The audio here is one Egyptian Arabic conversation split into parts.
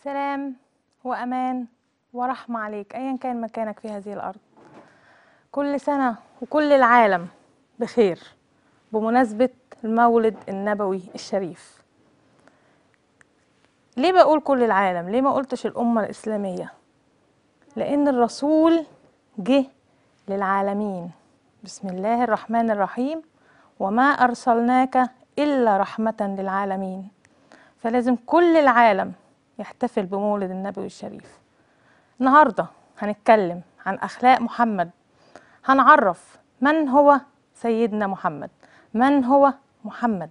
سلام وأمان ورحمة عليك أيا كان مكانك في هذه الأرض كل سنة وكل العالم بخير بمناسبة المولد النبوي الشريف ليه بقول كل العالم ليه ما قلتش الأمة الإسلامية لأن الرسول جه للعالمين بسم الله الرحمن الرحيم وما أرسلناك إلا رحمة للعالمين فلازم كل العالم يحتفل بمولد النبوي الشريف النهارده هنتكلم عن أخلاق محمد هنعرف من هو سيدنا محمد من هو محمد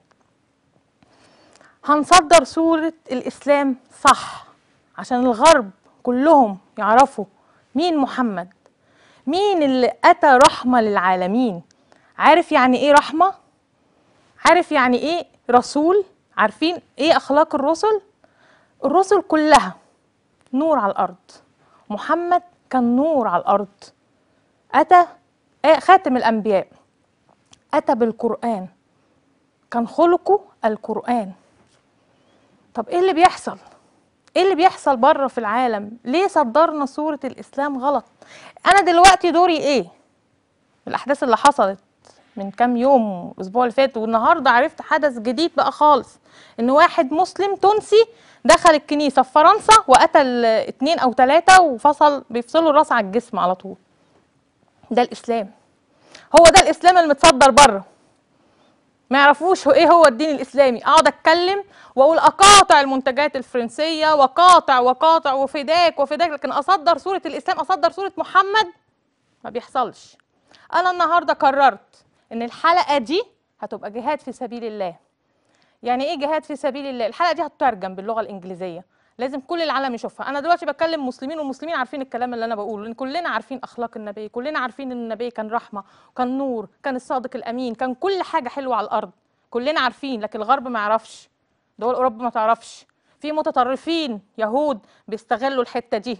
هنصدر صورة الإسلام صح عشان الغرب كلهم يعرفوا مين محمد مين اللي أتى رحمة للعالمين عارف يعني إيه رحمة؟ عارف يعني إيه رسول؟ عارفين إيه أخلاق الرسل؟ الرسل كلها نور على الأرض محمد كان نور على الأرض أتى خاتم الأنبياء أتى بالقرآن كان خلقه القرآن طب إيه اللي بيحصل؟ إيه اللي بيحصل بره في العالم؟ ليه صدرنا صورة الإسلام غلط؟ أنا دلوقتي دوري إيه؟ الأحداث اللي حصلت من كام يوم الأسبوع اللي فات والنهارده عرفت حدث جديد بقى خالص إن واحد مسلم تونسي دخل الكنيسة في فرنسا وقتل اتنين أو تلاتة وفصل بيفصلوا الراس على الجسم على طول ده الإسلام هو ده الإسلام المتصدر بره ما يعرفوش هو ايه هو الدين الاسلامي اقعد اتكلم واقول اقاطع المنتجات الفرنسيه وقاطع وقاطع وفداك وفداك لكن اصدر صوره الاسلام اصدر صوره محمد ما بيحصلش انا النهارده قررت ان الحلقه دي هتبقى جهاد في سبيل الله يعني ايه جهاد في سبيل الله الحلقه دي هتترجم باللغه الانجليزيه لازم كل العالم يشوفها انا دلوقتي بتكلم مسلمين والمسلمين عارفين الكلام اللي انا بقوله لان كلنا عارفين اخلاق النبي كلنا عارفين ان النبي كان رحمه كان نور كان الصادق الامين كان كل حاجه حلوه على الارض كلنا عارفين لكن الغرب ما يعرفش دول اوروبا ما تعرفش في متطرفين يهود بيستغلوا الحته دي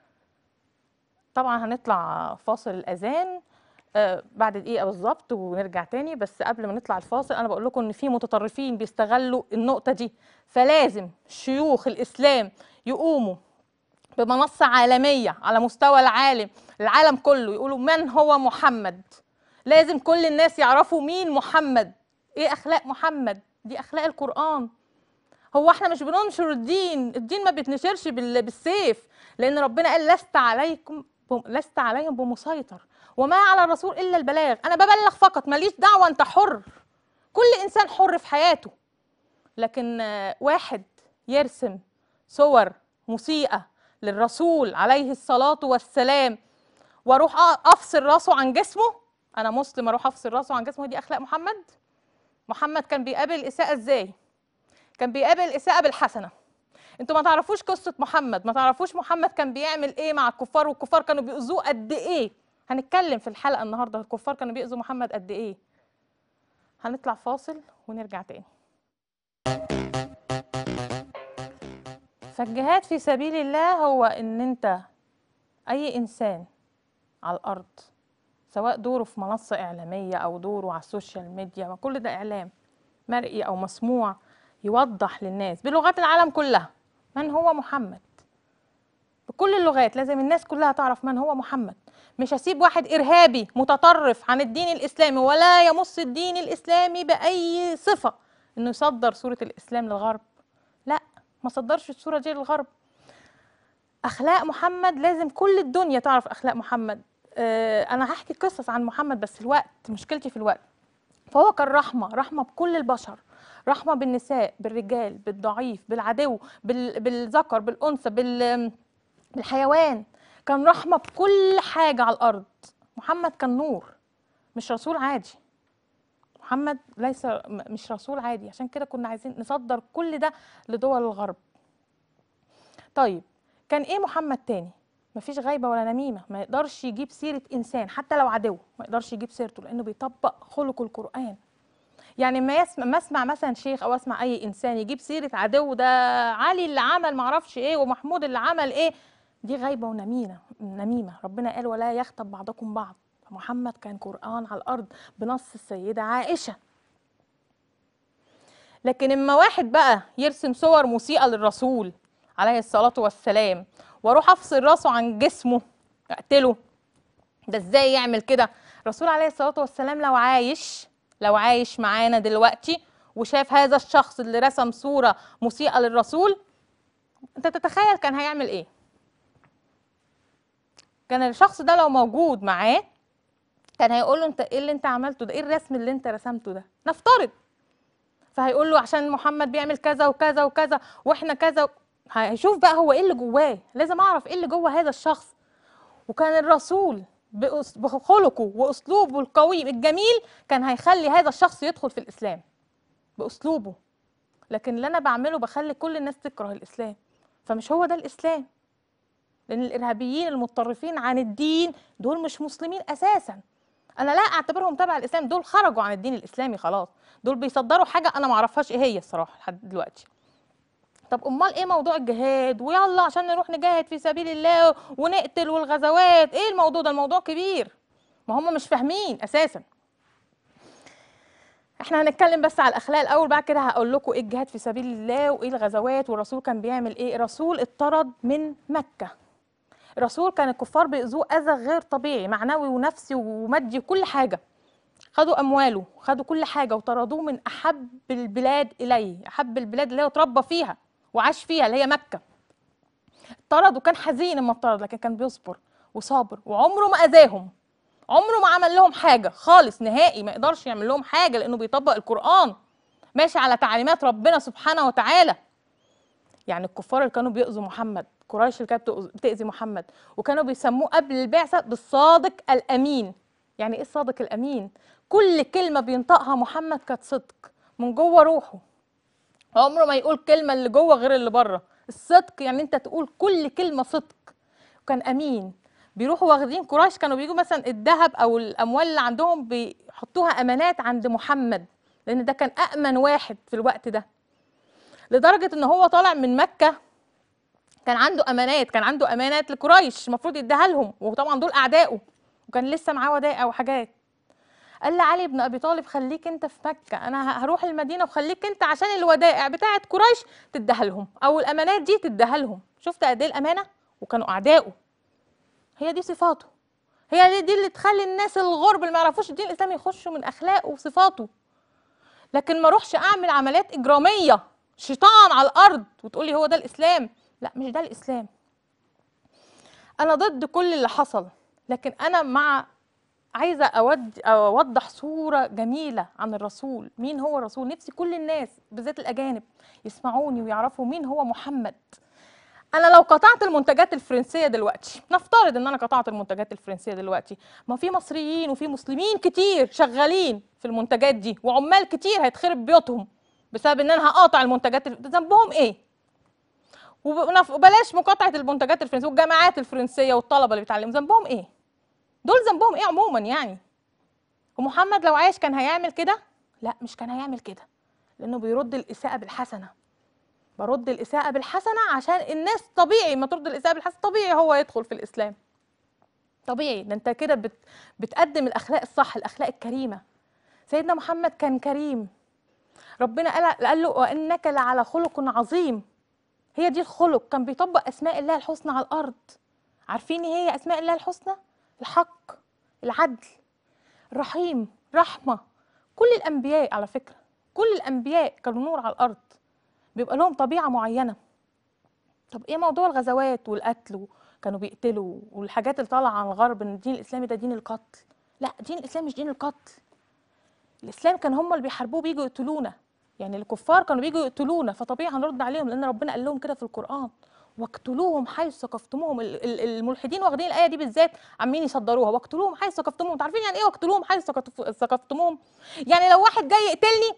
طبعا هنطلع فاصل الاذان آه بعد دقيقه بالظبط ونرجع تاني بس قبل ما نطلع الفاصل انا بقول لكم ان في متطرفين بيستغلوا النقطه دي فلازم شيوخ الاسلام يقوموا بمنصه عالميه على مستوى العالم العالم كله يقولوا من هو محمد لازم كل الناس يعرفوا مين محمد ايه اخلاق محمد دي اخلاق القران هو احنا مش بننشر الدين الدين ما بيتنشرش بالسيف لان ربنا قال لست عليكم لست عليهم بمسيطر وما على الرسول الا البلاغ انا ببلغ فقط ماليش دعوه انت حر كل انسان حر في حياته لكن واحد يرسم صور مسيئه للرسول عليه الصلاه والسلام واروح افصل راسه عن جسمه انا مسلم اروح افصل راسه عن جسمه دي اخلاق محمد محمد كان بيقابل الاساءه ازاي كان بيقابل الاساءه بالحسنه انتوا ما تعرفوش قصه محمد ما تعرفوش محمد كان بيعمل ايه مع الكفار والكفار كانوا بيؤذوه قد ايه هنتكلم في الحلقه النهارده الكفار كانوا بيؤذوا محمد قد ايه هنطلع فاصل ونرجع تاني فالجهاد في سبيل الله هو ان انت اي انسان على الارض سواء دوره في منصه اعلاميه او دوره على السوشيال ميديا ما كل ده اعلام مرئي او مسموع يوضح للناس بلغات العالم كلها من هو محمد بكل اللغات لازم الناس كلها تعرف من هو محمد مش هسيب واحد ارهابي متطرف عن الدين الاسلامي ولا يمص الدين الاسلامي باي صفه انه يصدر صوره الاسلام للغرب لا ما صدرش الصوره دي للغرب اخلاق محمد لازم كل الدنيا تعرف اخلاق محمد آه انا هحكي قصص عن محمد بس الوقت مشكلتي في الوقت فهو كان رحمه رحمه بكل البشر رحمه بالنساء بالرجال بالضعيف بالعدو بال... بالذكر بالانثى بال... بالحيوان كان رحمه بكل حاجه على الارض محمد كان نور مش رسول عادي محمد ليس مش رسول عادي عشان كده كنا عايزين نصدر كل ده لدول الغرب طيب كان ايه محمد تاني مفيش غيبه ولا نميمه ما يقدرش يجيب سيره انسان حتى لو عدو ما يقدرش يجيب سيرته لانه بيطبق خلق القران يعني ما يسمع ما اسمع مثلا شيخ او اسمع اي انسان يجيب سيره عدو ده علي اللي عمل معرفش ايه ومحمود اللي عمل ايه دي غيبه ونميمه نميمه ربنا قال ولا يغتب بعضكم بعض محمد كان قران على الارض بنص السيده عائشه لكن اما واحد بقى يرسم صور مسيئه للرسول عليه الصلاة والسلام واروح افصل راسه عن جسمه اقتله ده ازاي يعمل كده الرسول عليه الصلاة والسلام لو عايش لو عايش معانا دلوقتي وشاف هذا الشخص اللي رسم صورة مسيئة للرسول انت تتخيل كان هيعمل ايه كان الشخص ده لو موجود معاه كان هيقول له انت ايه اللي انت عملته ده ايه الرسم اللي انت رسمته ده نفترض فهيقول له عشان محمد بيعمل كذا وكذا وكذا واحنا كذا هيشوف بقى هو ايه اللي جواه لازم اعرف ايه اللي جوه هذا الشخص وكان الرسول بأس- بخلقه واسلوبه القوي الجميل كان هيخلي هذا الشخص يدخل في الاسلام باسلوبه لكن اللي انا بعمله بخلي كل الناس تكره الاسلام فمش هو ده الاسلام لان الارهابيين المتطرفين عن الدين دول مش مسلمين اساسا انا لا اعتبرهم تبع الاسلام دول خرجوا عن الدين الاسلامي خلاص دول بيصدروا حاجه انا ما اعرفهاش ايه هي الصراحه لحد دلوقتي طب امال ايه موضوع الجهاد ويلا عشان نروح نجاهد في سبيل الله ونقتل والغزوات ايه الموضوع ده الموضوع كبير ما هم مش فاهمين اساسا احنا هنتكلم بس على الاخلاق الاول بعد كده هقول لكم ايه الجهاد في سبيل الله وايه الغزوات والرسول كان بيعمل ايه الرسول اطرد من مكه الرسول كان الكفار بيأذوه اذى غير طبيعي معنوي ونفسي ومادي وكل حاجه خدوا امواله خدوا كل حاجه وطردوه من احب البلاد اليه احب البلاد اللي هو اتربى فيها وعاش فيها اللي هي مكه طرد وكان حزين لما اتطرد لكن كان بيصبر وصابر وعمره ما اذاهم عمره ما عمل لهم حاجه خالص نهائي ما يقدرش يعمل لهم حاجه لانه بيطبق القران ماشي على تعليمات ربنا سبحانه وتعالى يعني الكفار اللي كانوا بيؤذوا محمد قريش اللي كانت بتؤذ- بتأذي محمد وكانوا بيسموه قبل البعثة بالصادق الأمين يعني إيه الصادق الأمين؟ كل كلمة بينطقها محمد كانت صدق من جوه روحه عمره ما يقول كلمة اللي جوه غير اللي بره الصدق يعني أنت تقول كل كلمة صدق وكان أمين بيروحوا واخدين قريش كانوا بيجوا مثلا الذهب أو الأموال اللي عندهم بيحطوها أمانات عند محمد لأن ده كان أأمن واحد في الوقت ده لدرجة إن هو طالع من مكة كان عنده امانات كان عنده امانات لقريش المفروض يديها لهم وطبعا دول اعدائه وكان لسه معاه ودائع وحاجات قال لعلي بن ابي طالب خليك انت في مكه انا ه- هروح المدينه وخليك انت عشان الودائع بتاعه قريش تديها لهم او الامانات دي تديها لهم شفت قد ايه الامانه وكانوا اعدائه هي دي صفاته هي دي, دي اللي تخلي الناس الغرب اللي ما يعرفوش الدين الاسلامي يخشوا من اخلاقه وصفاته لكن ما اروحش اعمل عمليات اجراميه شيطان على الارض وتقولي هو ده الاسلام لا مش ده الاسلام انا ضد كل اللي حصل لكن انا مع عايزه أود اوضح صوره جميله عن الرسول مين هو الرسول نفسي كل الناس بالذات الاجانب يسمعوني ويعرفوا مين هو محمد انا لو قطعت المنتجات الفرنسيه دلوقتي نفترض ان انا قطعت المنتجات الفرنسيه دلوقتي ما في مصريين وفي مسلمين كتير شغالين في المنتجات دي وعمال كتير هيتخرب بيوتهم بسبب ان انا هقاطع المنتجات الف- ذنبهم ايه وب- ونف- وبلاش مقاطعه المنتجات الفرنسيه والجامعات الفرنسيه والطلبه اللي بيتعلموا ذنبهم ايه دول ذنبهم ايه عموما يعني ومحمد لو عايش كان هيعمل كده لا مش كان هيعمل كده لانه بيرد الاساءه بالحسنه برد الاساءه بالحسنه عشان الناس طبيعي ما ترد الاساءه بالحسنه طبيعي هو يدخل في الاسلام طبيعي ده انت كده بت بتقدم الاخلاق الصح الاخلاق الكريمه سيدنا محمد كان كريم ربنا قال قال له وانك لعلى خلق عظيم هي دي الخلق كان بيطبق اسماء الله الحسنى على الارض عارفين ايه هي اسماء الله الحسنى الحق العدل الرحيم رحمه كل الانبياء على فكره كل الانبياء كانوا نور على الارض بيبقى لهم طبيعه معينه طب ايه موضوع الغزوات والقتل كانوا بيقتلوا والحاجات اللي طالعه عن الغرب ان الدين الاسلامي ده دين القتل لا دين الاسلام مش دين القتل الاسلام كان هم اللي بيحاربوه بيجوا يقتلونا يعني الكفار كانوا بيجوا يقتلونا فطبيعي هنرد عليهم لان ربنا قال لهم كده في القران واقتلوهم حيث ثقفتموهم ال- ال- الملحدين واخدين الايه دي بالذات عمالين يصدروها واقتلوهم حيث ثقفتموهم انتوا عارفين يعني ايه واقتلوهم حيث ثقف- ثقفتموهم يعني لو واحد جاي يقتلني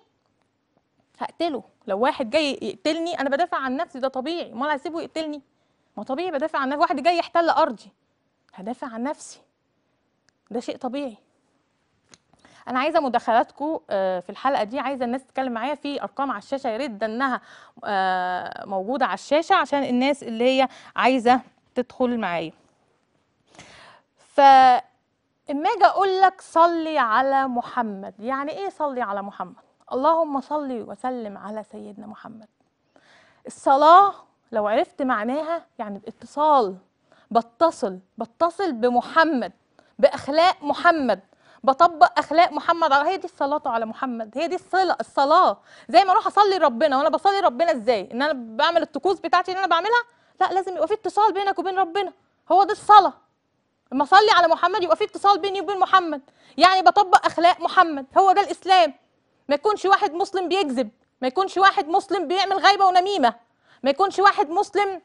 هقتله لو واحد جاي يقتلني انا بدافع عن نفسي ده طبيعي امال هسيبه يقتلني ما طبيعي بدافع عن نفسي واحد جاي يحتل ارضي هدافع عن نفسي ده شيء طبيعي انا عايزه مداخلاتكم آه، في الحلقه دي عايزه الناس تتكلم معايا في ارقام على الشاشه يا ريت ده انها آه، موجوده على الشاشه عشان الناس اللي هي عايزه تدخل معايا ف اما اجي اقول لك صلي على محمد يعني ايه صلي على محمد اللهم صل وسلم على سيدنا محمد الصلاه لو عرفت معناها يعني اتصال بتصل بتصل بمحمد باخلاق محمد بطبق اخلاق محمد على هي دي الصلاه على محمد هي دي الصله الصلاه زي ما اروح اصلي ربنا وانا بصلي ربنا ازاي ان انا بعمل الطقوس بتاعتي اللي انا بعملها لا لازم يبقى في اتصال بينك وبين ربنا هو دي الصلاه لما اصلي على محمد يبقى في اتصال بيني وبين محمد يعني بطبق اخلاق محمد هو ده الاسلام ما يكونش واحد مسلم بيكذب ما يكونش واحد مسلم بيعمل غيبه ونميمه ما يكونش واحد مسلم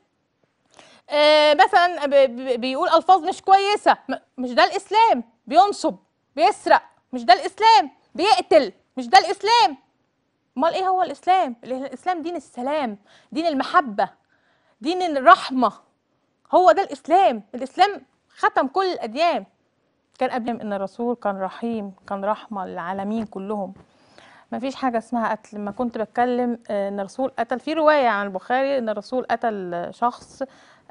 آه مثلا ب- ب- بيقول الفاظ مش كويسه م- مش ده الاسلام بينصب بيسرق مش ده الاسلام بيقتل مش ده الاسلام امال ايه هو الاسلام الاسلام دين السلام دين المحبه دين الرحمه هو ده الاسلام الاسلام ختم كل الاديان كان قبل ان الرسول كان رحيم كان رحمه للعالمين كلهم ما فيش حاجه اسمها قتل لما كنت بتكلم آه، ان الرسول قتل في روايه عن البخاري ان الرسول قتل شخص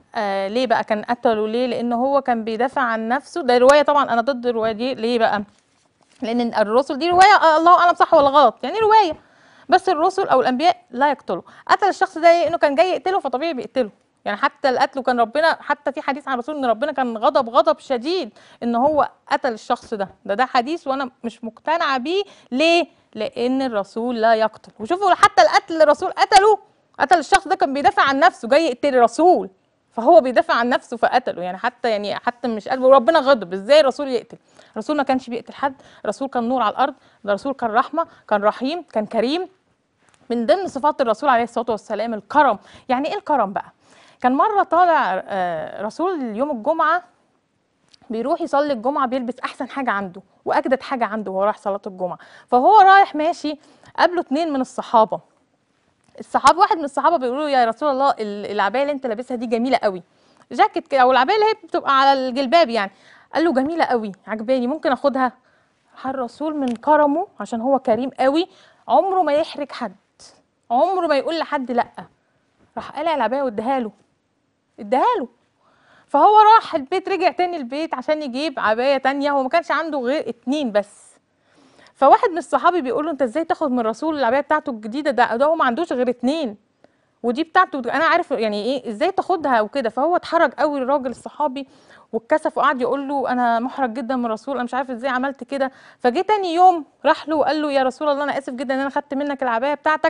آه ليه بقى كان قتله ليه لان هو كان بيدافع عن نفسه ده روايه طبعا انا ضد الروايه دي ليه بقى لان الرسل دي روايه آه، الله اعلم صح ولا غلط يعني روايه بس الرسل او الانبياء لا يقتلوا قتل الشخص ده ليه؟ انه كان جاي يقتله فطبيعي بيقتله يعني حتى القتل كان ربنا حتى في حديث عن الرسول ان ربنا كان غضب غضب شديد ان هو قتل الشخص ده ده ده حديث وانا مش مقتنعه بيه ليه لان الرسول لا يقتل وشوفوا حتى القتل اللي الرسول قتله قتل الشخص ده كان بيدافع عن نفسه جاي يقتل الرسول فهو بيدافع عن نفسه فقتله يعني حتى يعني حتى مش قلبه وربنا غضب ازاي الرسول يقتل الرسول ما كانش بيقتل حد الرسول كان نور على الارض الرسول كان رحمه كان رحيم كان كريم من ضمن صفات الرسول عليه الصلاه والسلام الكرم يعني ايه الكرم بقى كان مره طالع آه، رسول يوم الجمعه بيروح يصلي الجمعه بيلبس احسن حاجه عنده واجدد حاجه عنده وهو رايح صلاه الجمعه فهو رايح ماشي قابله اتنين من الصحابه الصحابه واحد من الصحابه بيقولوا له يا رسول الله ال- العبايه اللي انت لابسها دي جميله قوي جاكيت كده او العبايه اللي هي بتبقى على الجلباب يعني قال له جميله قوي عجباني ممكن اخدها راح الرسول من كرمه عشان هو كريم قوي عمره ما يحرج حد عمره ما يقول لحد لا راح قلع العبايه واداها له اداها له فهو راح البيت رجع تاني البيت عشان يجيب عبايه تانية هو ما كانش عنده غير اتنين بس فواحد من الصحابي بيقول له انت ازاي تاخد من الرسول العبايه بتاعته الجديده ده ده هو ما عندوش غير اتنين ودي بتاعته انا عارف يعني ايه ازاي تاخدها وكده فهو اتحرج قوي الراجل الصحابي واتكسف وقعد يقول له انا محرج جدا من الرسول انا مش عارف ازاي عملت كده فجه تاني يوم راح له وقال له يا رسول الله انا اسف جدا ان انا خدت منك العبايه بتاعتك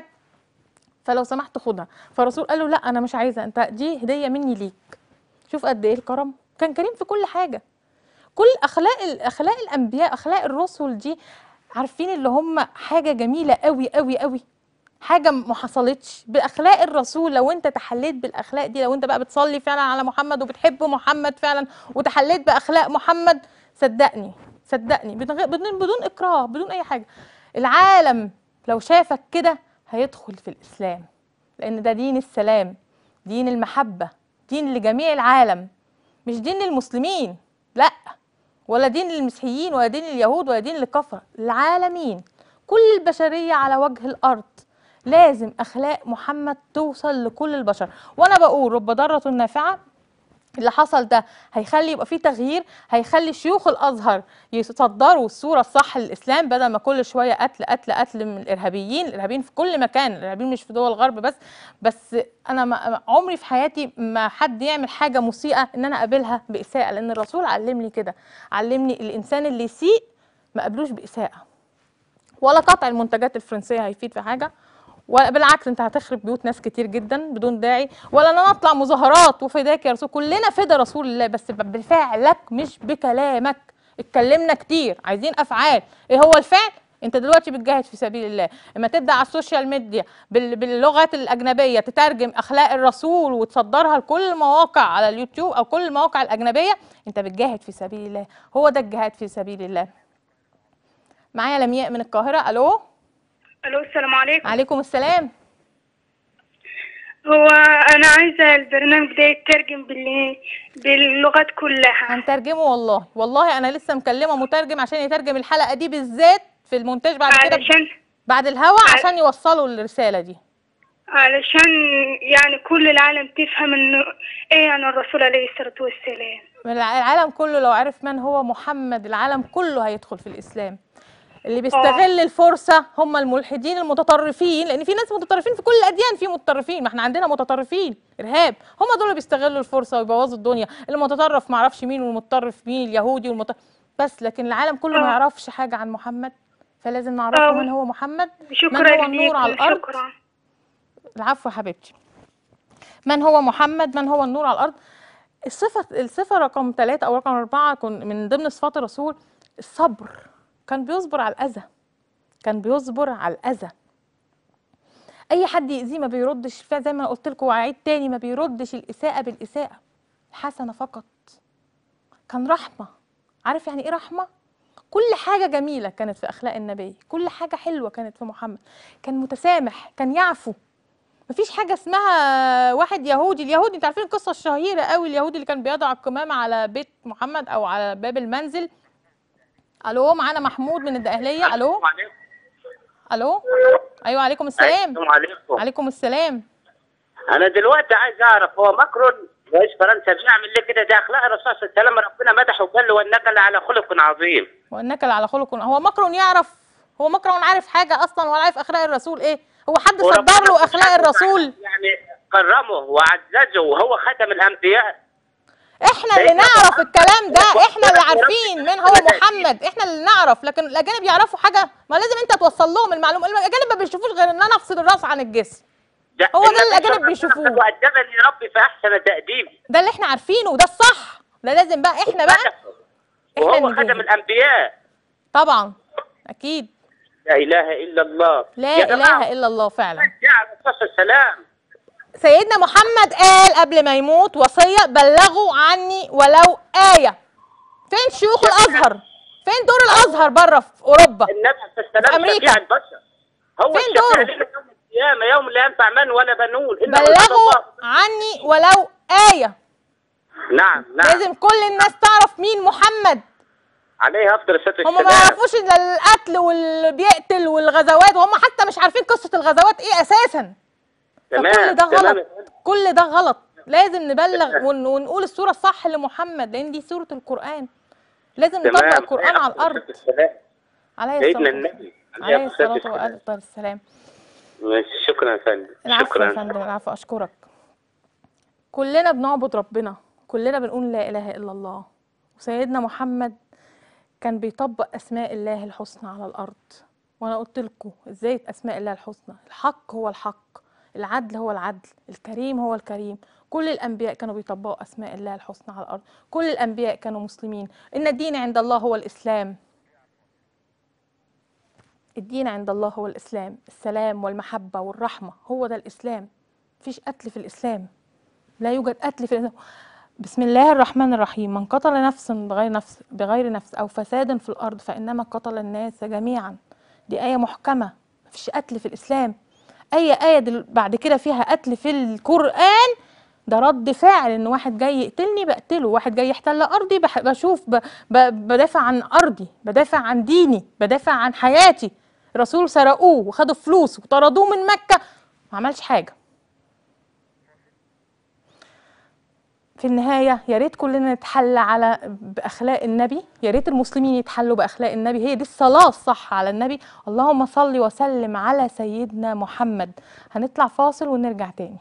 فلو سمحت خدها فالرسول قال له لا انا مش عايزه انت دي هديه مني ليك شوف قد ايه الكرم كان كريم في كل حاجه كل اخلاق اخلاق الانبياء اخلاق الرسل دي عارفين اللي هم حاجه جميله قوي قوي قوي حاجه ما حصلتش باخلاق الرسول لو انت تحليت بالاخلاق دي لو انت بقى بتصلي فعلا على محمد وبتحب محمد فعلا وتحليت باخلاق محمد صدقني صدقني بدون بدون بدون اكراه بدون اي حاجه العالم لو شافك كده هيدخل في الاسلام لان ده دين السلام دين المحبه دين لجميع العالم مش دين للمسلمين لا ولا دين للمسيحيين ولا دين لليهود ولا دين للكفر العالمين كل البشريه على وجه الارض لازم اخلاق محمد توصل لكل البشر وانا بقول رب ضاره نافعه اللي حصل ده هيخلي يبقى فيه تغيير هيخلي شيوخ الازهر يصدروا الصوره الصح للاسلام بدل ما كل شويه قتل قتل قتل من الارهابيين الارهابيين في كل مكان الارهابيين مش في دول الغرب بس بس انا ما عمري في حياتي ما حد يعمل حاجه مسيئه ان انا اقابلها باساءه لان الرسول علمني كده علمني الانسان اللي يسيء ما قابلوش باساءه ولا قطع المنتجات الفرنسيه هيفيد في حاجه ولا بالعكس انت هتخرب بيوت ناس كتير جدا بدون داعي ولا ان انا اطلع مظاهرات وفداك يا رسول كلنا فدا رسول الله بس بفعلك مش بكلامك اتكلمنا كتير عايزين افعال ايه هو الفعل انت دلوقتي بتجاهد في سبيل الله اما تبدا على السوشيال ميديا بال- باللغات الاجنبيه تترجم اخلاق الرسول وتصدرها لكل المواقع على اليوتيوب او كل المواقع الاجنبيه انت بتجاهد في سبيل الله هو ده الجهاد في سبيل الله معايا لمياء من القاهره الو الو السلام عليكم عليكم السلام هو انا عايزه البرنامج ده يترجم بال... باللغات كلها هنترجمه والله والله انا لسه مكلمه مترجم عشان يترجم الحلقه دي بالذات في المونتاج بعد كده علشان بعد الهوا ع- عشان يوصلوا الرساله دي علشان يعني كل العالم تفهم انه ايه عن الرسول عليه الصلاه والسلام الع- العالم كله لو عرف من هو محمد العالم كله هيدخل في الاسلام اللي بيستغل الفرصه هم الملحدين المتطرفين لان في ناس متطرفين في كل الاديان في متطرفين ما احنا عندنا متطرفين ارهاب هم دول اللي بيستغلوا الفرصه ويبوظوا الدنيا المتطرف ما يعرفش مين والمتطرف مين اليهودي والمتطرف بس لكن العالم كله ما آه. يعرفش حاجه عن محمد فلازم نعرفه آه. من هو محمد من شكرا هو النور على ليكم الارض شكرا العفو يا حبيبتي من هو محمد من هو النور على الارض الصفه الصفه رقم ثلاثة او رقم أربعة كن من ضمن صفات الرسول الصبر كان بيصبر على الاذى كان بيصبر على الاذى اي حد يأذيه ما بيردش فيها زي ما أنا قلت لكم وعيد تاني ما بيردش الاساءه بالاساءه الحسنه فقط كان رحمه عارف يعني ايه رحمه كل حاجه جميله كانت في اخلاق النبي كل حاجه حلوه كانت في محمد كان متسامح كان يعفو مفيش حاجه اسمها واحد يهودي اليهودي انت عارفين القصه الشهيره قوي اليهودي اللي كان بيضع القمامه على بيت محمد او على باب المنزل الو معانا محمود من الدقهليه الو عليكم الو ايوه عليكم السلام السلام عليكم عليكم السلام انا دلوقتي عايز اعرف هو ماكرون رئيس فرنسا بيعمل ليه كده ده اخلاق الرسول صلى الله عليه وسلم ربنا مدحه وقال له وانك على خلق عظيم وانك على خلق هو ماكرون يعرف هو ماكرون عارف حاجه اصلا ولا عارف اخلاق الرسول ايه هو حد وربنا صدر له اخلاق سبحانه الرسول وتعالى يعني كرمه وعززه وهو ختم الانبياء احنا اللي نعرف الكلام ده احنا اللي عارفين من هو محمد احنا اللي نعرف لكن الاجانب يعرفوا حاجه ما لازم انت توصل لهم المعلومه الاجانب ما بيشوفوش غير ان انا افصل الراس عن الجسم ده هو ده النبي اللي الأجانب صلى الله عليه بيشوفوه. وسلم وادبني ربي في احسن تاديبي ده اللي احنا عارفينه وده الصح ده لازم بقى احنا بقى مدحه. إحنا وهو اللي ختم نجاهد. الانبياء طبعا اكيد لا اله الا الله لا يا جماعة، اله الا الله فعلا شجع الرسول صلى الله عليه وسلم سيدنا محمد قال قبل ما يموت وصيه بلغوا عني ولو ايه فين شيوخ الازهر فين دور الازهر بره في اوروبا النبي صلى الله عليه في وسلم أمريكا. شفيع البشر هو فين الشفيع دوره؟ لنا يوم القيامه يوم لا ينفع مال ولا بنون إلا من أتى بلغوا الله. عني ولو ايه نعم نعم لازم كل الناس تعرف مين محمد عليه افضل الصلاه هم ما والسلام يعرفوش الا القتل واللي بيقتل والغزوات وهم حتى مش عارفين قصه الغزوات ايه اساسا فكل تمام ده تمام غلط كل ده غلط لازم نبلغ ون- ونقول الصوره الصح لمحمد لان دي سوره القران لازم تمام نطبق القران عليه على أفضل الارض الصلاة والسلام. عليه سيدنا الصلاه النبي عليه عليه الصلاه الصلاه والسلام وافضل السلام ماشي شكرا يا فندم العفو يا شكرا فندم العفو اشكرك كلنا بنعبد ربنا كلنا بنقول لا اله الا الله وسيدنا محمد كان بيطبق اسماء الله الحسنى على الارض وانا قلت لكم ازاي اسماء الله الحسنى الحق هو الحق العدل هو العدل الكريم هو الكريم كل الانبياء كانوا بيطبقوا اسماء الله الحسنى على الارض كل الانبياء كانوا مسلمين ان الدين عند الله هو الاسلام الدين عند الله هو الإسلام السلام والمحبة والرحمة هو ده الإسلام مفيش قتل في الإسلام لا يوجد قتل في الإسلام بسم الله الرحمن الرحيم من قتل نفسا بغير نفس بغير نفس أو فساد في الأرض فإنما قتل الناس جميعا دي آية محكمة مفيش قتل في الإسلام أي آية دل بعد كده فيها قتل في القرآن ده رد فعل ان واحد جاي يقتلني بقتله واحد جاي يحتل ارضي بح- بشوف ب... ب... بدافع عن ارضي بدافع عن ديني بدافع عن حياتي الرسول سرقوه وخدوا فلوس وطردوه من مكة ما عملش حاجة في النهاية يا ريت كلنا نتحلى على بأخلاق النبي يا ريت المسلمين يتحلوا بأخلاق النبي هي دي الصلاة الصح على النبي اللهم صل وسلم على سيدنا محمد هنطلع فاصل ونرجع تاني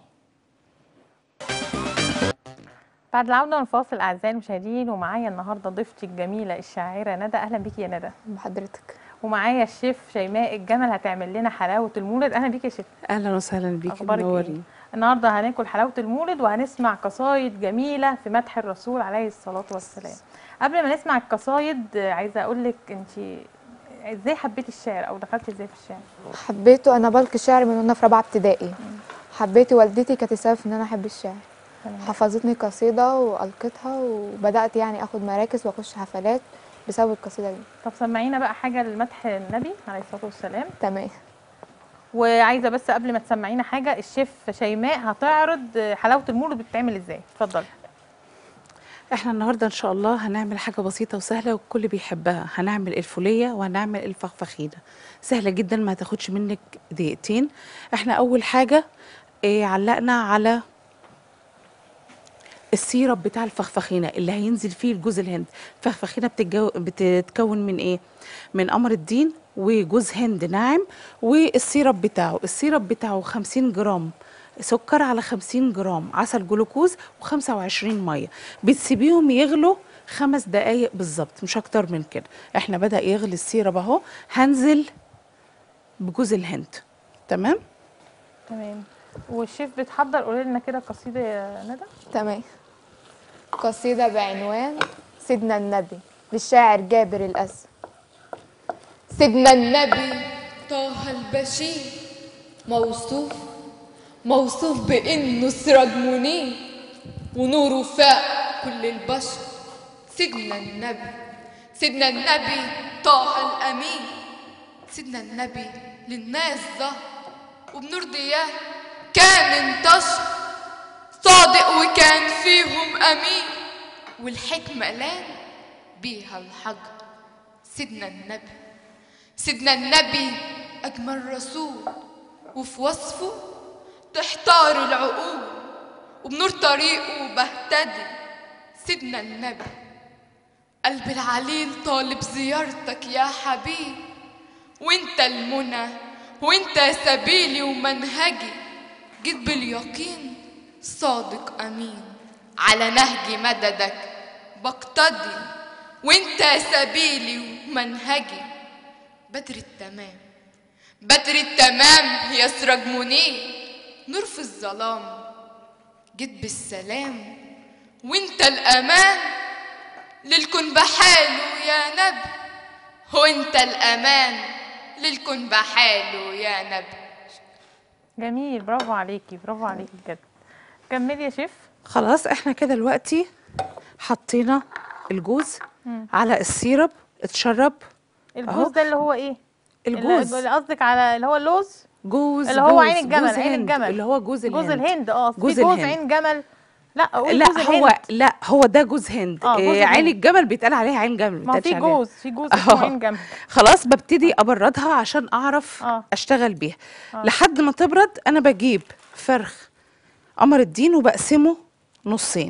بعد العودة من الفاصل أعزائي المشاهدين ومعايا النهاردة ضيفتي الجميلة الشاعرة ندى أهلا بيكي يا ندى بحضرتك ومعايا الشيف شيماء الجمل هتعمل لنا حلاوة المولد أهلا بيكي يا شيف اهلا وسهلا بيكي أخبارك إيه؟ منورين النهارده هناكل حلاوة المولد وهنسمع قصايد جميلة في مدح الرسول عليه الصلاة والسلام قبل ما نسمع القصايد آه، عايزة أقول لك أنت ازاي حبيتي الشعر او دخلتي ازاي في الشعر حبيته انا بلقي شعر من وانا في رابعه ابتدائي حبيت والدتي كانت السبب في ان انا احب الشعر تمام. حفظتني قصيده والقيتها وبدات يعني اخد مراكز واخش حفلات بسبب القصيده دي طب سمعينا بقى حاجة لمدح النبي عليه الصلاة والسلام تمام وعايزة بس قبل ما تسمعينا حاجة الشيف شيماء هتعرض آه، حلاوة المولد بتتعمل ازاي اتفضلي احنا النهارده ان شاء الله هنعمل حاجه بسيطه وسهله والكل بيحبها هنعمل الفوليه وهنعمل الفخفخينه سهله جدا ما هتاخدش منك دقيقتين احنا اول حاجه إيه علقنا على السيرب بتاع الفخفخينه اللي هينزل فيه الجوز الهند الفخفخينه بتتجو... بتتكون من ايه من قمر الدين وجوز هند ناعم والسيرب بتاعه السيرب بتاعه 50 جرام سكر على 50 جرام عسل جلوكوز و25 ميه بتسيبيهم يغلوا خمس دقايق بالظبط مش اكتر من كده احنا بدا يغلي السيرب اهو هنزل بجوز الهند تمام تمام والشيف بتحضر قولي لنا كده قصيده يا ندى تمام قصيدة بعنوان سيدنا النبي للشاعر جابر الأسد سيدنا النبي طه البشير موصوف موصوف بإنه سراج منير ونوره فاق كل البشر سيدنا النبي سيدنا النبي طه الأمين سيدنا النبي للناس ظهر وبنور ضياه كان انتشر صادق وكان فيهم أمين والحكمة لان بيها الحجر سيدنا النبي سيدنا النبي أجمل رسول وفي وصفه تحتار العقول وبنور طريقه بهتدي سيدنا النبي قلب العليل طالب زيارتك يا حبيب وانت المنى وانت سبيلي ومنهجي جيت باليقين صادق امين على نهج مددك بقتدي وانت سبيلي ومنهجي بدر التمام بدر التمام يا سراج منير نور في الظلام جيت بالسلام وانت الامان للكن بحاله يا نبي وانت الامان للكن بحاله يا نبي جميل برافو عليكي برافو عليكي بجد كملي يا شيف خلاص احنا كده دلوقتي حطينا الجوز على السيرب اتشرب الجوز ده اللي هو ايه الجوز اللي قصدك على اللي هو اللوز جوز اللي هو جوز- عين الجمل جوز عين هند، الجمل اللي هو جوز الهند جوز الهند اه في جوز جوز الهند. عين جمل لا قولي لا جوز هو الهند لا هو ده جوز هند آه، جوز إيه عين الهند. الجمل بيتقال عليها عين جمل ما هو بيتقالش في عليها- جوز في جوز اسمه آه. عين جمل خلاص ببتدي ابردها عشان اعرف آه. اشتغل بيها لحد ما تبرد انا بجيب فرخ قمر الدين وبقسمه نصين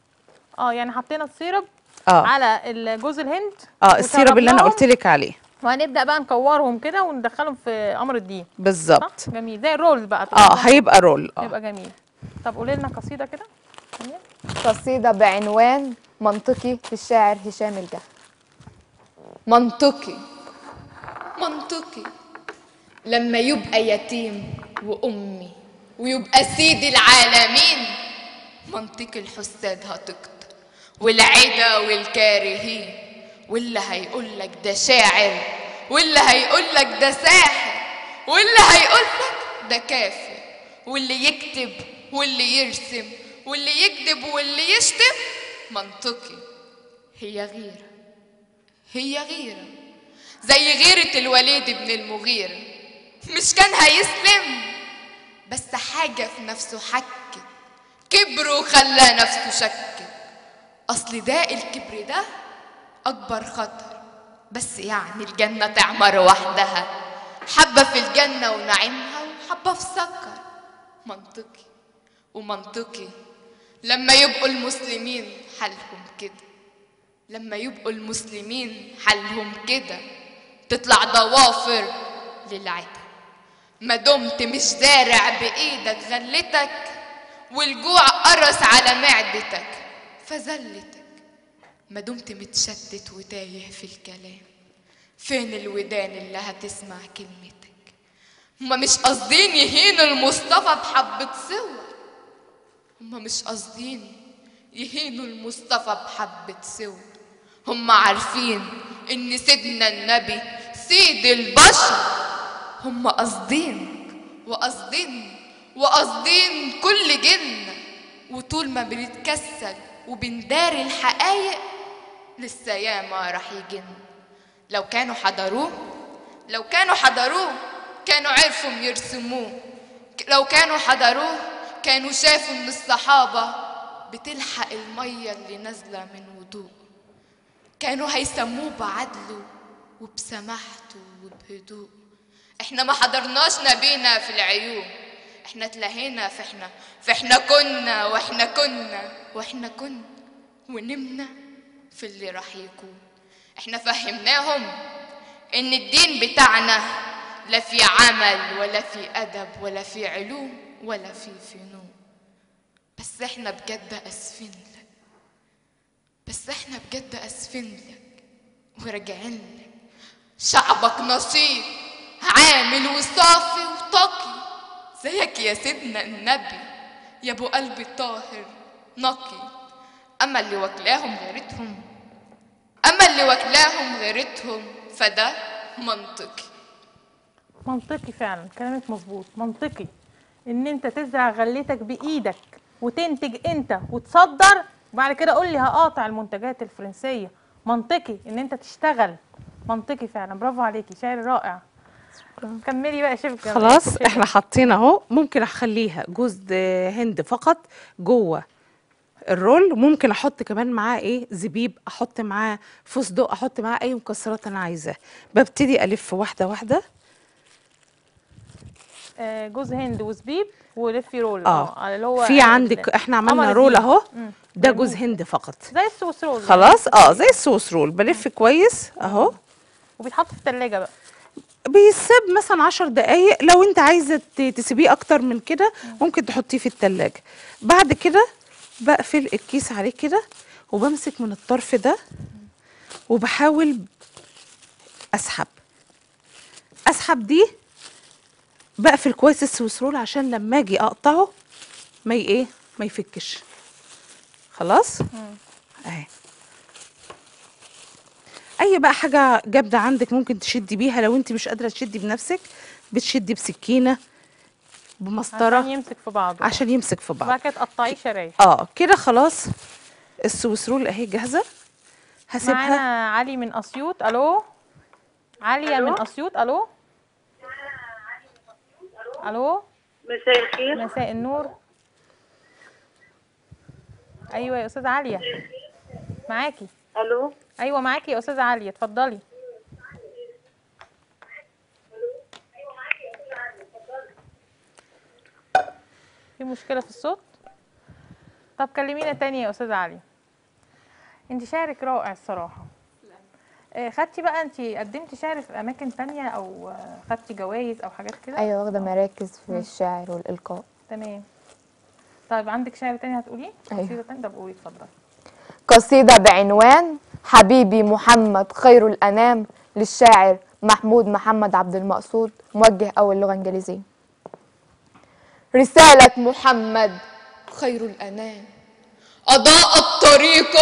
اه يعني حطينا السيرب اه على ال- جوز الهند اه السيرب اللي انا وشربناهم، قلت لك عليه وهنبدا بقى نكورهم كده وندخلهم في قمر الدين صح بالظبط جميل زي الرولز بقى اه هيبقى رول اه هيبقى جميل طب قولي لنا قصيده كده ثانية. قصيدة بعنوان منطقي للشاعر هشام الجهل منطقي منطقي لما يبقى يتيم وأمي ويبقى سيد العالمين منطق الحساد هتكتر والعدا والكارهين واللي هيقول لك ده شاعر واللي هيقول لك ده ساحر واللي هيقول لك ده كافر واللي يكتب واللي يرسم واللي يكذب واللي يشتم منطقي هي غيرة هي غيرة زي غيرة الوليد بن المغيرة مش كان هيسلم بس حاجة في نفسه حكت كبر وخلى نفسه شك أصل ده الكبر ده أكبر خطر بس يعني الجنة تعمر وحدها حبة في الجنة ونعيمها وحبة في سكر منطقي ومنطقي لما يبقوا المسلمين حالهم كده لما يبقوا المسلمين حالهم كده تطلع ضوافر للعدا ما دمت مش زارع بإيدك غلتك والجوع قرص على معدتك فزلتك ما دمت متشتت وتايه في الكلام فين الودان اللي هتسمع كلمتك هما مش قاصدين يهينوا المصطفى بحبة صور هما مش قاصدين يهينوا المصطفى بحبة صور هما عارفين ان سيدنا النبي سيد البشر هما قاصدين وقاصدين وقاصدين كل جنة وطول ما بنتكسل وبنداري الحقايق لسه ياما راح يجن لو كانوا حضروه لو كانوا حضروه كانوا عرفوا يرسموه لو كانوا حضروه كانوا شافوا ان الصحابة بتلحق المية اللي نازلة من وضوء كانوا هيسموه بعدله وبسماحته وبهدوء احنا ما حضرناش نبينا في العيون احنا اتلهينا في احنا في احنا كنا واحنا كنا واحنا كنا ونمنا في اللي راح يكون احنا فهمناهم إن الدين بتاعنا لا في عمل ولا في أدب ولا في علوم ولا في فنون بس إحنا بجد أسفين لك بس إحنا بجد أسفين لك وراجعين لك شعبك نشيط عامل وصافي وتقي زيك يا سيدنا النبي يا ابو قلبي الطاهر نقي اما اللي واكلاهم غيرتهم اما اللي واكلاهم غيرتهم فده منطقي منطقي فعلا كلامك مظبوط منطقي ان انت تزرع غلتك بايدك وتنتج انت وتصدر وبعد كده قول لي هقاطع المنتجات الفرنسيه منطقي ان انت تشتغل منطقي فعلا برافو عليكي شاعر رائع كملي بقى يا شيف كملي. خلاص احنا حاطين اهو ممكن اخليها جوز هند فقط جوه الرول ممكن احط كمان معاه ايه زبيب احط معاه فستق احط معاه اي مكسرات انا عايزاه ببتدي الف واحده واحده آه، جوز هند وزبيب ولفي رول اه على اللي هو في آه، عندك احنا عملنا قمر رول الدين. اهو مم. ده جوز هند فقط زي السويس رول خلاص اه زي الصوص رول بلف كويس اهو وبيتحط في الثلاجه بقى بيسيب مثلا عشر دقايق لو انت عايزه ت- تسيبيه اكتر من كده ممكن تحطيه في التلاجة بعد كده بقفل الكيس عليه كده وبمسك من الطرف ده وبحاول اسحب اسحب دي بقفل كويس السويس رول عشان لما اجي اقطعه ما ي- ايه ما يفكش خلاص اهي اي بقى حاجه جامده عندك ممكن تشدي بيها لو انت مش قادره تشدي بنفسك بتشدي بسكينه بمسطره عشان يمسك في بعضه عشان يمسك في بعض وبعد كده تقطعيه شرايح اه كده خلاص السويس رول اهي جاهزه هسيبها معانا علي من اسيوط الو عليا من اسيوط الو الو مساء الخير مساء النور ايوه يا استاذه عليا معاكي الو ايوه معاكي يا استاذه عليا اتفضلي في مشكله في الصوت طب كلمينا تاني يا استاذه عليا انت شعرك رائع الصراحه آه، خدتي بقى انت قدمتي شعر في اماكن تانية او آه، خدتي جوائز او حاجات كده ايوه واخده مراكز في الشعر والالقاء تمام طيب عندك شعر تاني هتقوليه أيوة. قصيده تانية طب قولي اتفضلي قصيدة بعنوان حبيبي محمد خير الأنام للشاعر محمود محمد عبد المقصود موجه أول لغة إنجليزية رسالة محمد خير الأنام أضاءت طريق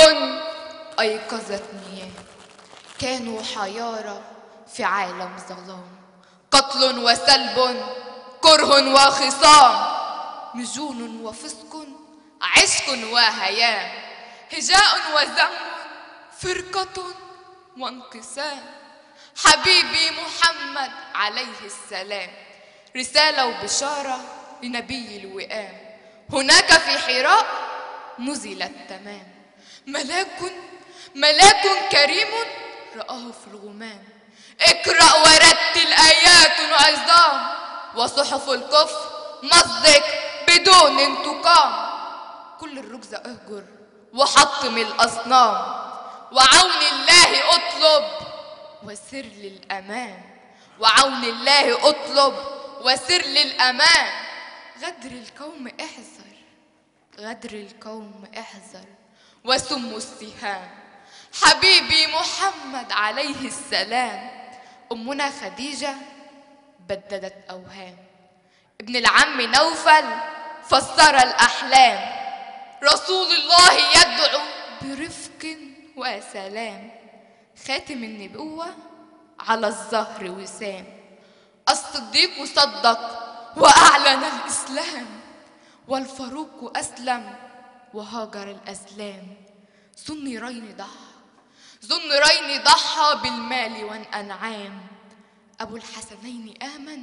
أيقظت نيام كانوا حيارى في عالم ظلام قتل وسلب كره وخصام مجون وفسق عشق وهيام هجاء وذم فرقة وانقسام حبيبي محمد عليه السلام رسالة وبشارة لنبي الوئام هناك في حراء نزل التمام ملاك ملاك كريم رآه في الغمام اقرأ ورتل آيات عظام وصحف الكفر مصدق بدون انتقام كل الرجز اهجر وحطم الأصنام وعون الله اطلب وسر للأمان وعون الله اطلب وسر للأمان غدر القوم احذر غدر القوم احذر وسم السهام حبيبي محمد عليه السلام أمنا خديجة بددت أوهام ابن العم نوفل فسر الأحلام رسول الله يدعو برفق وسلام خاتم النبوة على الظهر وسام الصديق صدق وأعلن الإسلام والفاروق أسلم وهاجر الأسلام ذو النيرين ضحى ذو النيرين ضحى بالمال والأنعام أبو الحسنين آمن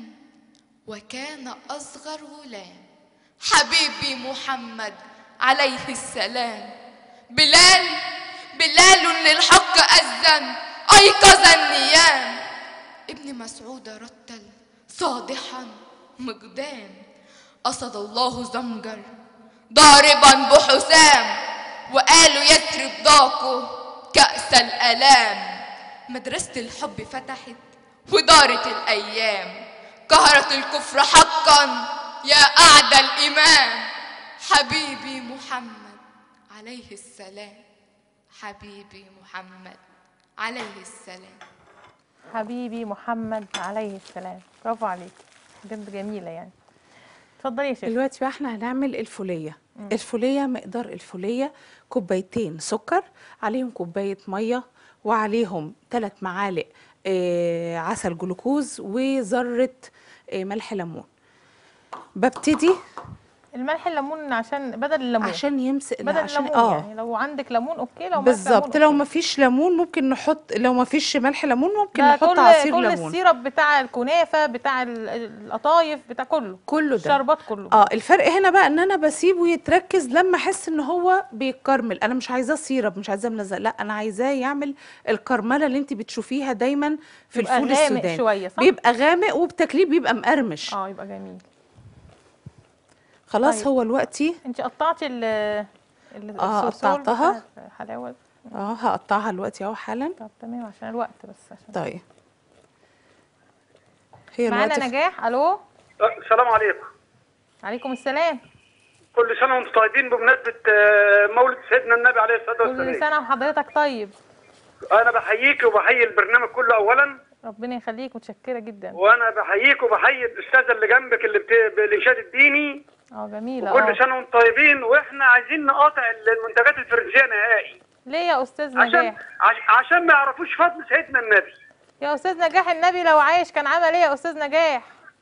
وكان أصغر غلام حبيبي محمد عليه السلام بلال بلال للحق أذن أيقظ النيام ابن مسعود رتل صادحا مقدام قصد الله زمجر ضاربا بحسام وقالوا يثرب ضاقه كأس الآلام مدرسة الحب فتحت ودارت الأيام قهرت الكفر حقا يا أعدى الإمام حبيبي محمد عليه السلام حبيبي محمد عليه السلام حبيبي محمد عليه السلام برافو عليك بجد جميله يعني اتفضلي يا شيخ دلوقتي بقى احنا هنعمل الفوليه الفوليه مقدار الفوليه كوبايتين سكر عليهم كوبايه ميه وعليهم ثلاث معالق آه عسل جلوكوز وذره آه ملح ليمون ببتدي الملح الليمون عشان بدل الليمون عشان يمسك بدل عشان الليمون يعني لو عندك ليمون اوكي لو مالكش بالظبط ليمون لو أوكي. ما فيش ليمون ممكن نحط لو ما فيش ملح ليمون ممكن ده نحط كل عصير كل ليمون السيرب بتاع الكنافه بتاع ال- القطايف بتاع كله كله ده الشربات كله اه الفرق هنا بقى ان انا بسيبه يتركز لما احس ان هو بيكرمل انا مش عايزاه سيرب مش عايزاه ملزق لا انا عايزاه يعمل الكرمله اللي انت بتشوفيها دايما في يبقى الفول غامق السوداني شوية، صح؟ بيبقى غامق وبتاكليه بيبقى مقرمش اه يبقى جميل خلاص طيب. هو دلوقتي انت قطعتي ال ال- آه، الصلصال قطعتها. بتاع الحلاوه اه هقطعها دلوقتي اهو حالا طب تمام عشان الوقت بس عشان طيب هي معانا دلوقتي نجاح الو السلام عليكم عليكم السلام كل سنة وانتم طيبين بمناسبة آه، مولد سيدنا النبي عليه الصلاة كل والسلام سنه وحضرتك طيب أنا بحييك وبحيي البرنامج كله أولا ربنا يخليك متشكره جدا وأنا بحييك وبحيي الأستاذة اللي جنبك اللي بت... بالإنشاد الديني اه جميله كل اه سنة وانتم طيبين وإحنا عايزين نقاطع المنتجات الفرنسية نهائي ليه يا استاذ عشان نجاح عش... عشان ما يعرفوش فضل سيدنا النبي يا استاذ نجاح النبي لو عايش كان عمل ايه يا استاذ نجاح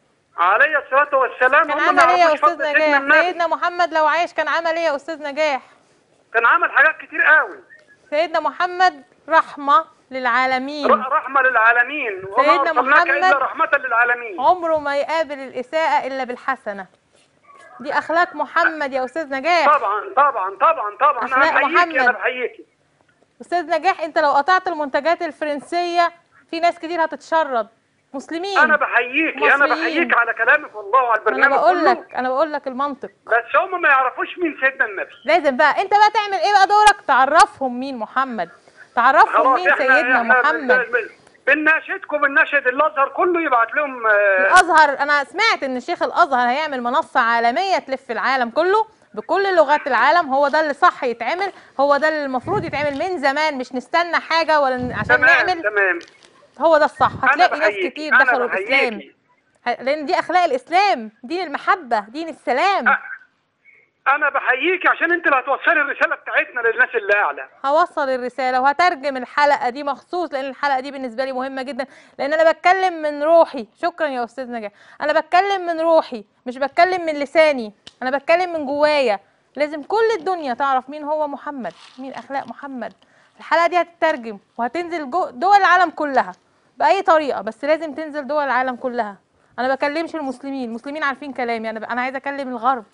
عليه الصلاة والسلام كان هم ما عمل ايه يا يعرفوش استاذ فضل سيدنا نجاح النبي سيدنا محمد لو عايش كان عمل ايه يا استاذ نجاح كان عمل حاجات كتير قوي سيدنا محمد رحمه للعالمين ر- رحمة للعالمين وما سيدنا أرسلناك إلا محمد رحمة للعالمين عمره ما يقابل الإساءة إلا بالحسنة دي أخلاق محمد يا أستاذ نجاح طبعا طبعا طبعا طبعا أخلاق أنا بحييكي أنا محمد. بحييكي أستاذ نجاح أنت لو قطعت المنتجات الفرنسية في ناس كتير هتتشرد مسلمين انا بحييكي انا مصريين. بحييك على كلامك والله وعلى أنا البرنامج بقول كله لك أنا بقول لك المنطق بس هم ما يعرفوش مين سيدنا النبي لازم بقى أنت بقى تعمل إيه بقى دورك تعرفهم مين محمد تعرفهم خلاص مين سيدنا محمد بن- بن- بنناشدكم بنناشد الازهر كله يبعت لهم آه، الازهر انا سمعت ان شيخ الازهر هيعمل منصه عالميه تلف العالم كله بكل لغات العالم هو ده اللي صح يتعمل هو ده اللي المفروض يتعمل من زمان مش نستنى حاجه ولا ن- عشان تمام نعمل تمام هو ده الصح انا هتلاقي ناس بحييكي كتير انا دخلوا الاسلام بحييكي ه- لان دي اخلاق الاسلام دين المحبه دين السلام أ- انا بحييكي عشان انت اللي هتوصلي الرساله بتاعتنا للناس اللي اعلى هوصل الرساله وهترجم الحلقه دي مخصوص لان الحلقه دي بالنسبه لي مهمه جدا لان انا بتكلم من روحي شكرا يا استاذ نجاح انا بتكلم من روحي مش بتكلم من لساني انا بتكلم من جوايا لازم كل الدنيا تعرف مين هو محمد مين اخلاق محمد الحلقه دي هتترجم وهتنزل جو دول العالم كلها باي طريقه بس لازم تنزل دول العالم كلها انا بكلمش المسلمين المسلمين عارفين كلامي انا ب... انا عايزه اكلم الغرب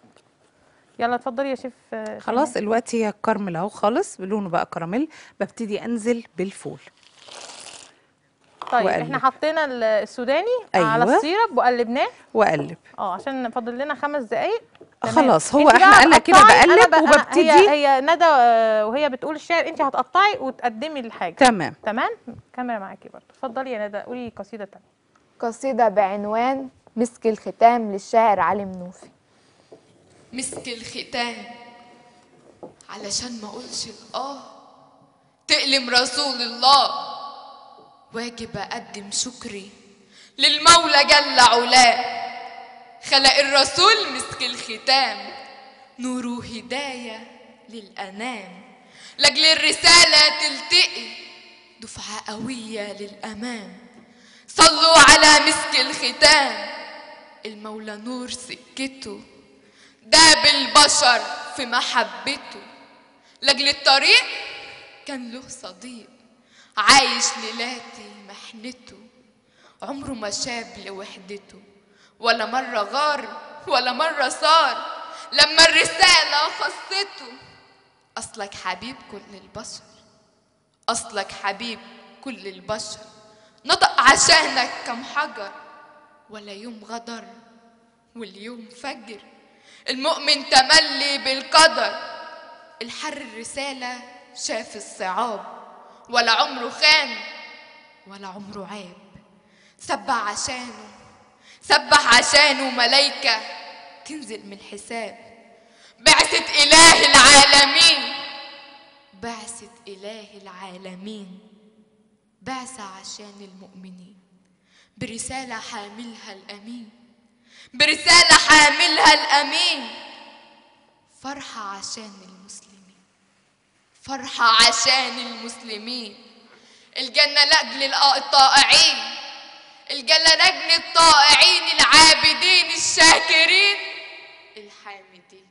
يلا اتفضلي يا شيف آه، خلاص دلوقتي هي كرمل اهو خالص لونه بقى كراميل ببتدي انزل بالفول طيب وأقلب. احنا حطينا ال- السوداني أيوة. على أيوة. السيرب وقلبناه واقلب اه عشان فاضل لنا خمس دقايق تمام. خلاص، هو انت احنا بقى أنا كده هتقطعي، أنا بقلب ب- أنا- وببتدي- هي هي ندى آه، وهي بتقول الشعر انت هتقطعي وتقدمي الحاجه تمام تمام كاميرا معاكي برضه اتفضلي يا ندى قولي قصيده تانية قصيدة بعنوان مسك الختام للشاعر علي منوفي مسك الختام علشان ما اقولش الاه تألم رسول الله واجب اقدم شكري للمولى جل علاه خلق الرسول مسك الختام نوره هداية للأنام لأجل الرسالة تلتقي دفعة قوية للأمام صلوا على مسك الختام المولى نور سكته داب البشر في محبته لاجل الطريق كان له صديق عايش ليلاتي محنته عمره ما شاب لوحدته ولا مرة غار ولا مرة صار لما الرسالة خصته أصلك حبيب كل البشر أصلك حبيب كل البشر نطق عشانك كم حجر ولا يوم غدر واليوم فجر المؤمن تملي بالقدر الحر الرسالة شاف الصعاب ولا عمره خان ولا عمره عاب سبح عشانه سبح عشانه ملايكة تنزل من الحساب بعثة إله العالمين بعثة إله العالمين بعثة عشان المؤمنين برسالة حاملها الأمين برسالة حاملها الأمين فرحة عشان المسلمين فرحة عشان المسلمين الجنة لأجل الآ- الطائعين الجنة لأجل الطائعين العابدين الشاكرين الحامدين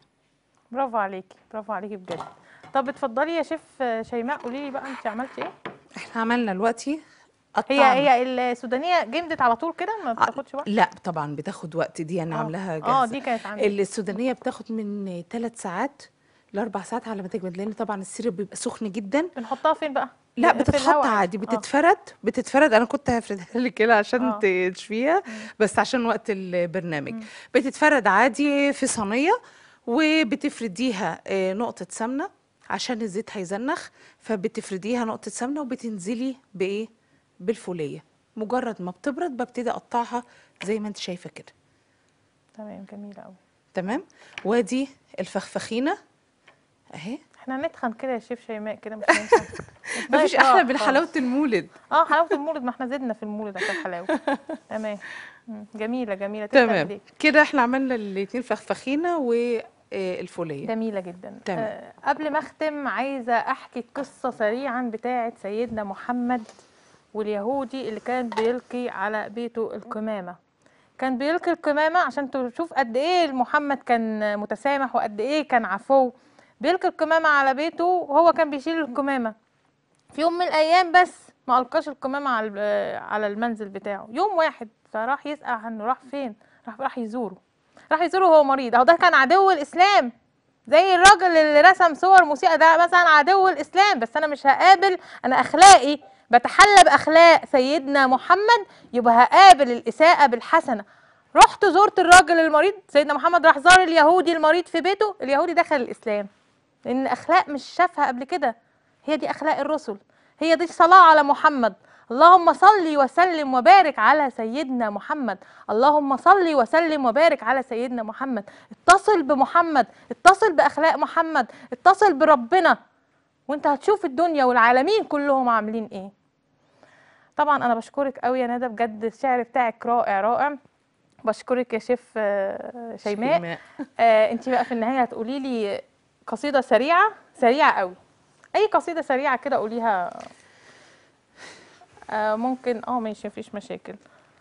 برافو عليكي برافو عليكي بجد طب اتفضلي يا شيف شيماء قولي لي بقى انت عملتي ايه احنا عملنا دلوقتي هي قطعنا. هي السودانيه جمدت على طول كده ما بتاخدش وقت لا طبعا بتاخد وقت دي انا آه. عاملاها اه جاهزه دي كانت عندي السودانيه بتاخد من ثلاث ساعات لاربع ساعات على ما تجمد لان طبعا السيرب بيبقى سخن جدا بنحطها فين بقى لا في بتتحط الهواء؟ عادي آه. بتتفرد بتتفرد انا كنت هفردها لك كده عشان آه. تشفيها بس عشان وقت البرنامج بتتفرد عادي في صينيه وبتفرديها آه، نقطه سمنه عشان الزيت هيزنخ فبتفرديها نقطه سمنه وبتنزلي بايه بالفوليه مجرد ما بتبرد ببتدي اقطعها زي ما انت شايفه كده تمام جميله قوي تمام وادي الفخفخينه اهي احنا هنتخن كده يا شيف شيماء كده مش هينفع مفيش دايت احلى راح من خالص. حلاوه المولد اه حلاوه المولد ما احنا زدنا في المولد عشان حلاوه تمام مم. جميله جميله تسلم تمام ايديك. كده احنا عملنا الاتنين فخفخينه والفوليه جميله جدا تمام. آه قبل ما اختم عايزه احكي قصه سريعا بتاعه سيدنا محمد واليهودي اللي كان بيلقي على بيته القمامه كان بيلقي القمامه عشان تشوف قد ايه محمد كان متسامح وقد ايه كان عفو بيلقي القمامه على بيته وهو كان بيشيل القمامه في يوم من الايام بس ما القاش القمامه على الب- على المنزل بتاعه يوم واحد فراح يسال عنه راح فين راح راح يزوره راح يزوره وهو مريض اهو ده كان عدو الاسلام زي الراجل اللي رسم صور موسيقى ده مثلا عدو الاسلام بس انا مش هقابل انا اخلاقي بتحلى باخلاق سيدنا محمد يبقى هقابل الاساءه بالحسنه رحت زرت الراجل المريض سيدنا محمد راح زار اليهودي المريض في بيته اليهودي دخل الاسلام لان اخلاق مش شافها قبل كده هي دي اخلاق الرسل هي دي الصلاه على محمد اللهم صل وسلم وبارك على سيدنا محمد اللهم صل وسلم وبارك على سيدنا محمد اتصل بمحمد اتصل باخلاق محمد اتصل بربنا وانت هتشوف الدنيا والعالمين كلهم عاملين ايه طبعا انا بشكرك قوي يا ندى بجد الشعر بتاعك رائع رائع بشكرك يا شيف آه، شيماء آه انت بقى في النهايه هتقولي لي قصيده سريعه سريعه قوي اي قصيده سريعه كده قوليها آه ممكن اه ماشي مفيش مشاكل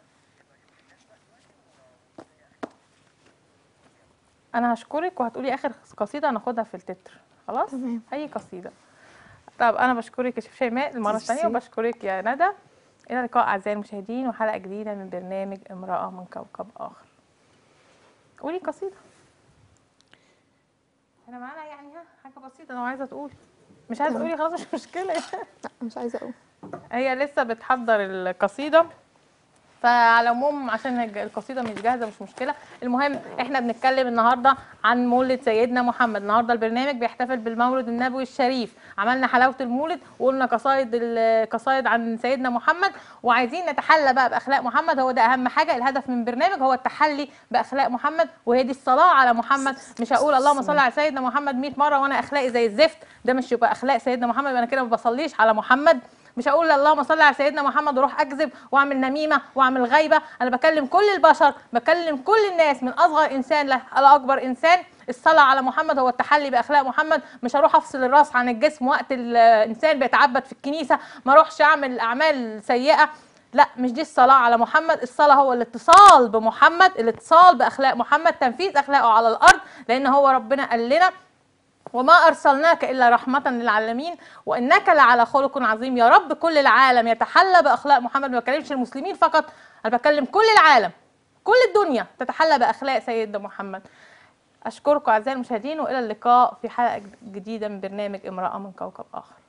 انا هشكرك وهتقولي اخر قصيده هناخدها في التتر خلاص تمام. اي قصيده طب انا بشكرك يا شيف شيماء المره الثانيه ميرسي. وبشكرك يا ندى الى اللقاء اعزائي المشاهدين وحلقه جديده من برنامج امراه من كوكب اخر قولي قصيده احنا معانا يعني ها حاجه بسيطه لو عايزه تقولي مش عايزه تقولي خلاص مش مشكله لا مش عايزه اقول هي لسه بتحضر القصيده فعلى العموم عشان الج- القصيده مش جاهزه مش مشكله المهم احنا بنتكلم النهارده عن مولد سيدنا محمد النهارده البرنامج بيحتفل بالمولد النبوي الشريف عملنا حلاوه المولد وقلنا قصايد ال- قصايد عن سيدنا محمد وعايزين نتحلى بقى باخلاق محمد هو ده اهم حاجه الهدف من برنامج هو التحلي باخلاق محمد وهي دي الصلاه على محمد مش هقول اللهم صل على سيدنا محمد 100 مره وانا اخلاقي زي الزفت ده مش يبقى اخلاق سيدنا محمد يبقى انا كده ما بصليش على محمد مش هقول اللهم صل على سيدنا محمد واروح اكذب واعمل نميمه واعمل غيبه انا بكلم كل البشر بكلم كل الناس من اصغر انسان ل- لاكبر انسان الصلاه على محمد هو التحلي باخلاق محمد مش هروح افصل الراس عن الجسم وقت الانسان بيتعبد في الكنيسه ما اروحش اعمل اعمال سيئه لا مش دي الصلاة على محمد الصلاة هو الاتصال بمحمد الاتصال بأخلاق محمد تنفيذ أخلاقه على الأرض لأن هو ربنا قال لنا وما أرسلناك إلا رحمة للعالمين وإنك لعلى خلق عظيم يا رب كل العالم يتحلى بأخلاق محمد ما بكلمش المسلمين فقط أنا بكلم كل العالم كل الدنيا تتحلى بأخلاق سيدنا محمد أشكركم أعزائي المشاهدين وإلى اللقاء في حلقة جديدة من برنامج امرأة من كوكب آخر